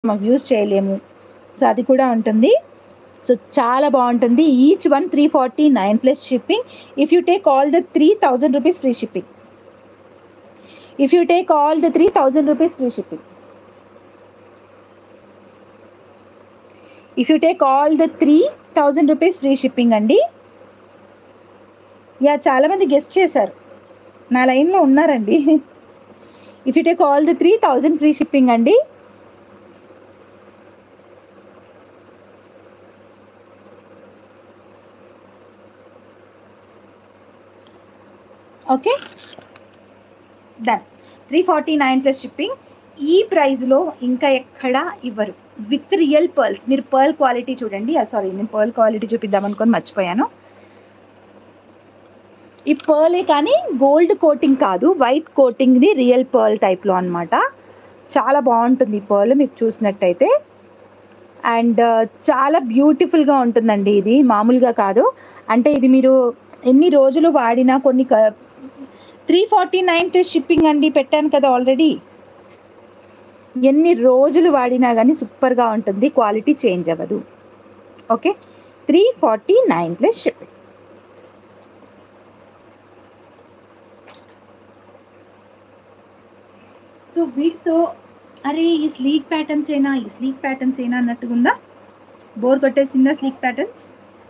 మాకు యూజ్ చేయలేము సో అది కూడా ఉంటుంది సో చాలా బాగుంటుంది each one three forty nine plus shipping if you take all the three thousand rupees free shipping if you take all the three thousand rupees free shipping if you take all the three thousand rupees free shipping అండి yeah చాలామంది guess చేశారు నా లైన్లో ఉన్నారండి if you take all the three thousand free shipping అండి okay done three forty nine plus shipping ఈ ప్రైస్లో ఇంకా ఎక్కడా ఇవ్వరు విత్ రియల్ పర్ల్స్ మీరు పర్ల్ క్వాలిటీ చూడండి సారీ నేను పర్ల్ క్వాలిటీ చూపిద్దాం అనుకొని మర్చిపోయాను ఈ పర్లే కానీ గోల్డ్ కోటింగ్ కాదు వైట్ కోటింగ్ది రియల్ పర్ల్ టైప్లో అనమాట చాలా బాగుంటుంది ఈ పర్ల్ మీకు చూసినట్టయితే అండ్ చాలా బ్యూటిఫుల్గా ఉంటుందండి ఇది మామూలుగా కాదు అంటే ఇది మీరు ఎన్ని రోజులు వాడినా కొన్ని three forty nine plus shipping అండి పెట్టాను కదా ఆల్రెడీ ఎన్ని రోజులు వాడినా కానీ సూపర్గా ఉంటుంది క్వాలిటీ చేంజ్ అవ్వదు okay three forty nine plus shipping so వీటితో అరే ఈ స్లీక్ ప్యాటర్న్స్ ఏనా ఈ స్లీక్ ప్యాటర్న్స్ ఏనా అన్నట్టుగా ఉందా బోర్ కొట్టేసిందా స్లీక్ ప్యాటర్న్స్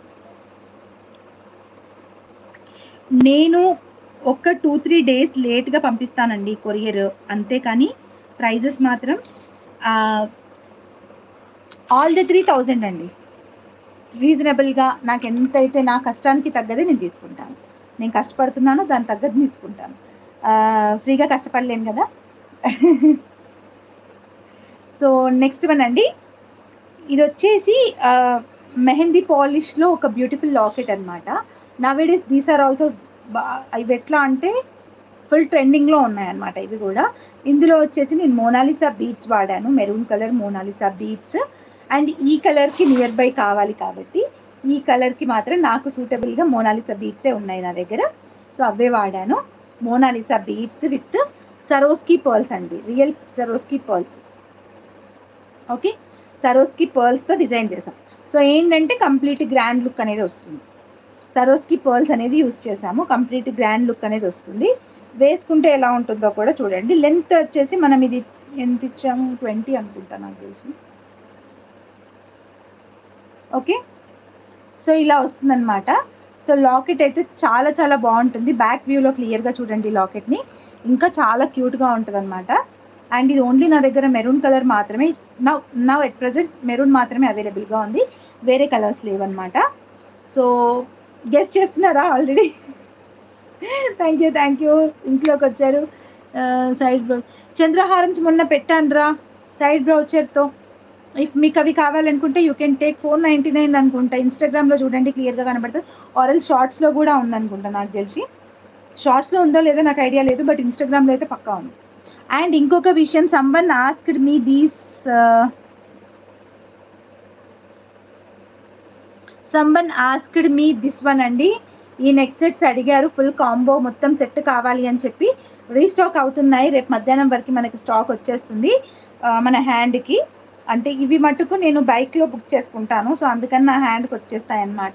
నేను ఒక టూ త్రీ డేస్ లేట్గా పంపిస్తానండి కొరియర్ అంతేకాని ప్రైజెస్ మాత్రం ఆల్ ద త్రీ థౌజండ్ అండి రీజనబుల్గా నాకు ఎంతైతే నా కష్టానికి తగ్గదే నేను తీసుకుంటాను నేను కష్టపడుతున్నానో దాని తగ్గది తీసుకుంటాను ఫ్రీగా కష్టపడలేను కదా సో నెక్స్ట్ వన్ అండి ఇది వచ్చేసి మెహందీ పాలిష్లో ఒక బ్యూటిఫుల్ లాకెట్ అనమాట నవేడేస్ దీస్ ఆర్ ఆల్సో ఇవి ఎట్లా అంటే ఫుల్ ట్రెండింగ్లో ఉన్నాయన్నమాట ఇవి కూడా ఇందులో వచ్చేసి నేను మోనాలిసా బీట్స్ వాడాను maroon colour Monalisa beads and ఈ కలర్కి నియర్ బై కావాలి కాబట్టి ఈ కలర్కి మాత్రం నాకు సూటబుల్గా మోనాలిసా బీట్సే ఉన్నాయి నా దగ్గర సో అవే వాడాను Monalisa beads with Swarovski pearls అండి real Swarovski pearls okay Swarovski పర్ల్స్తో డిజైన్ చేసాం సో ఏంటంటే కంప్లీట్ గ్రాండ్ లుక్ అనేది వస్తుంది సరోస్కి పర్ల్స్ అనేది యూస్ చేసాము కంప్లీట్ గ్రాండ్ లుక్ అనేది వస్తుంది వేసుకుంటే ఎలా ఉంటుందో కూడా చూడండి లెంత్ వచ్చేసి మనం ఇది ఎంత ఇచ్చాము ట్వంటీ అనుకుంటా నాకు తెలిసి ఓకే సో ఇలా వస్తుందన్నమాట సో లాకెట్ అయితే చాలా చాలా బాగుంటుంది బ్యాక్ వ్యూలో క్లియర్గా చూడండి లాకెట్ని ఇంకా చాలా క్యూట్గా ఉంటుంది అనమాట అండ్ ఇది ఓన్లీ నా దగ్గర మెరూన్ కలర్ మాత్రమే నా నా ఎట్ ప్రజెంట్ మెరూన్ మాత్రమే అవైలబుల్గా ఉంది వేరే కలర్స్ లేవన్నమాట సో గెస్ట్ చేస్తున్నారా already thank you thank you ఇంట్లోకి వచ్చారు సైడ్ బ్రౌ చంద్రహారం మొన్న పెట్టానురా సైడ్ బ్రౌచర్తో ఇఫ్ మీకు అవి కావాలనుకుంటే you can take four ninety nine అనుకుంటా ఇన్స్టాగ్రామ్లో చూడండి క్లియర్గా కనబడుతుంది ఆరల్ షార్ట్స్లో కూడా ఉందనుకుంటా నాకు తెలిసి షార్ట్స్లో ఉందో లేదో నాకు ఐడియా లేదు బట్ ఇన్స్టాగ్రామ్లో అయితే పక్కా ఉంది అండ్ ఇంకొక విషయం someone asked me these someone asked me this one అండి ఈ నెక్ సెట్స్ అడిగారు ఫుల్ కాంబో మొత్తం సెట్ కావాలి అని చెప్పి రీస్టాక్ అవుతున్నాయి రేపు మధ్యాహ్నం వరకు మనకి స్టాక్ వచ్చేస్తుంది మన హ్యాండ్కి అంటే ఇవి మటుకు నేను బైక్లో బుక్ చేసుకుంటాను సో అందుకని నా హ్యాండ్కి వచ్చేస్తాయి అన్నమాట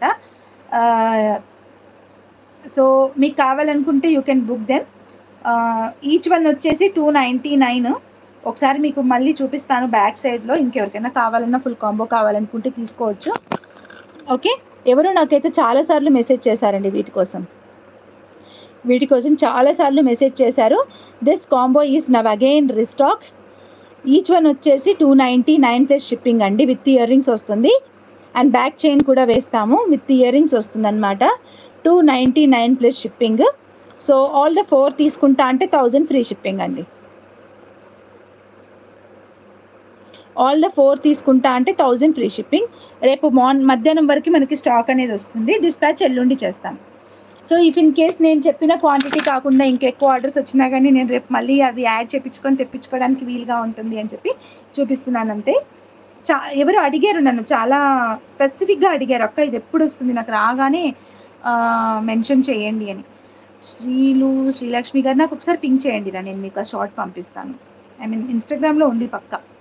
సో మీకు కావాలనుకుంటే you can book them each one వచ్చేసి టూ నైంటీ నైన్ ఒకసారి మీకు మళ్ళీ చూపిస్తాను బ్యాక్ సైడ్లో ఇంకెవరికైనా కావాలన్నా ఫుల్ కాంబో కావాలనుకుంటే తీసుకోవచ్చు ఓకే ఎవరు నాకైతే చాలాసార్లు మెసేజ్ చేశారండి వీటి కోసం వీటి కోసం చాలాసార్లు మెసేజ్ చేశారు this combo is now again restock each one వచ్చేసి two ninety nine plus shipping అండి విత్ ఇయర్ రింగ్స్ వస్తుంది అండ్ బ్యాక్ చైన్ కూడా వేస్తాము విత్ ఇయర్ రింగ్స్ వస్తుంది అనమాట two ninety nine plus shipping so all the four తీసుకుంటా అంటే thousand free shipping అండి ఆల్ ద ఫోర్ తీసుకుంటా అంటే థౌజండ్ ఫ్రీ షిప్పింగ్ రేపు మార్న్ మధ్యాహ్నం వరకు మనకి స్టాక్ అనేది వస్తుంది డిస్పాచ్ ఎల్లుండి చేస్తాను సో ఇఫ్ ఇన్ కేస్ నేను చెప్పిన క్వాంటిటీ కాకుండా ఇంకెక్కువ ఆర్డర్స్ వచ్చినా కానీ నేను రేపు మళ్ళీ అవి యాడ్ చేయించుకొని తెప్పించుకోవడానికి వీలుగా ఉంటుంది అని చెప్పి చూపిస్తున్నాను అంతే చా ఎవరు అడిగారు నన్ను చాలా స్పెసిఫిక్గా అడిగారు అక్క ఇది ఎప్పుడు వస్తుంది నాకు రాగానే మెన్షన్ చేయండి అని శ్రీలు శ్రీలక్ష్మి గారు నాకు ఒకసారి పింక్ చేయండి రా నేను మీకు ఆ షార్ట్ పంపిస్తాను ఐ మీన్ ఇన్స్టాగ్రామ్లో ఉంది పక్క